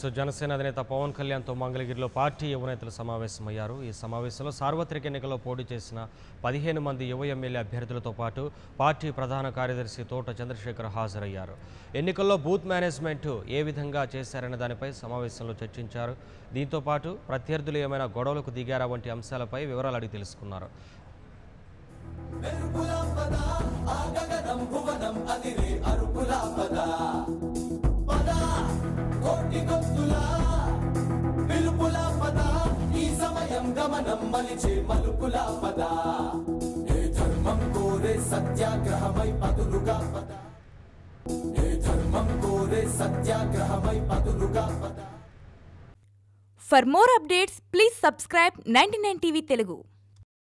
Yes Janasena అధినేత పవన్ కళ్యాణ్తో మంగళగిరిలో పార్టీ యువ నేతలు సమావేశమయ్యారు ఈ సమావేశంలో సార్వత్రిక ఎన్నికల్లో పోటీ చేసిన పదిహేను మంది యువ ఎమ్మెల్యే అభ్యర్థులతో పాటు పార్టీ ప్రధాన కార్యదర్శి తోట చంద్రశేఖర్ హాజరయ్యారు ఎన్నికల్లో బూత్ మేనేజ్మెంట్ ఏ విధంగా చేశారనే దానిపై సమావేశంలో చర్చించారు దీంతో పాటు ప్రత్యర్థులు ఏమైనా గొడవలకు దిగారా వంటి అంశాలపై వివరాలు అడిగి తెలుసుకున్నారు కోటి గొంతుల పిలుపుల పద ఈ సమయం గమనం మలిచే మలుపుల పద ఏ ధర్మం కోరే సత్యాగ్రహమై పదులుగా పద ఏ ధర్మం కోరే సత్యాగ్రహమై పదులుగా పద For more updates, please subscribe 99 TV Telugu.